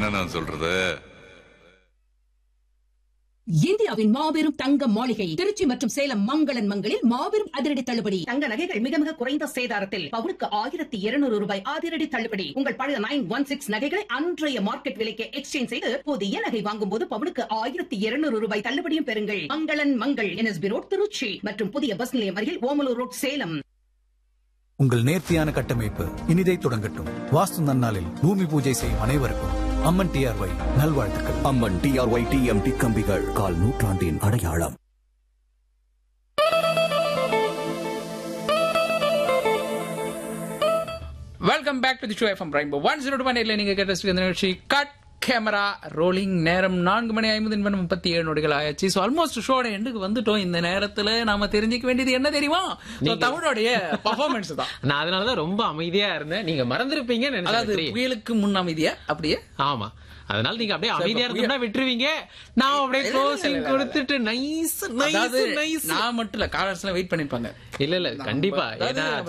என்ன நான் சொல்றது இந்தியாவின் மாபெரும் தங்க மாளிகை திருச்சி மற்றும் சேலம் மங்களன் மங்களில் மாபெரும் அதிரடி தள்ளுபடி தங்க நகைகள் மிக மிக குறைந்த சேதாரத்தில் பவுனுக்கு ஆயிரத்தி இருநூறு ரூபாய் அதிரடி தள்ளுபடி உங்கள் பழைய நைன் ஒன் சிக்ஸ் நகைகளை அன்றைய மார்க்கெட் விலைக்கு எக்ஸ்சேஞ்ச் செய்து புதிய நகை வாங்கும் போது பவுனுக்கு ஆயிரத்தி இருநூறு ரூபாய் தள்ளுபடியும் பெறுங்கள் மங்களன் மங்கள் என்எஸ்பி ரோட் திருச்சி மற்றும் புதிய பஸ் நிலையம் அருகில் ஓமலூர் ரோட் சேலம் உங்கள் நேர்த்தியான கட்டமைப்பு இனிதை தொடங்கட்டும் வாஸ்து நன்னாளில் பூமி பூஜை செய்யும் அனைவருக்கும் அம்மன் டிஆர்ஒய் நல்வாழ்த்துக்கள் அம்மன் டிஆர்ஒய் டிஎம்டி கம்பிகள் கால் நூற்றாண்டின் அடையாளம் welcome back to the show FM rainbow one zero two நேரில் நீங்க கேட்ட இந்த நிகழ்ச்சி கட் கேமரா ரோலிங் நேரம் நான்கு மணி ஐம்பது நிமிடம் முப்பத்தி ஏழு நொடிகள் ஆயாச்சு ஸோ ஆல்மோஸ்ட் ஷோட எண்டுக்கு வந்துட்டோம் இந்த நேரத்துல நாம தெரிஞ்சுக்க வேண்டியது என்ன தெரியுமா So, தமிழோடைய பர்ஃபார்மன்ஸ் தான் நான் அதனாலதான் ரொம்ப அமைதியா இருந்தேன் நீங்க மறந்துருப்பீங்கன்னு அதாவது நினைச்சேன் புயலுக்கு முன் அமைதியா அப்படியே ஆமா அதனால நீங்க அப்படியே அமைதியா இப்ப இருந்தோம்னா விட்டுருவீங்க நான் அப்படியே இல்ல, இல்ல, க்ளோசிங் இல்ல, இல்ல. கொடுத்துட்டு நைஸ் அதாவது நைஸ் நைஸ் நான் மட்டும் இல்ல காலர்ஸ் எல்லாம் வெயிட் பண்ணிருப்பாங்க இல்ல இல்ல கண்டிப்பா அதாவது ஏன்னா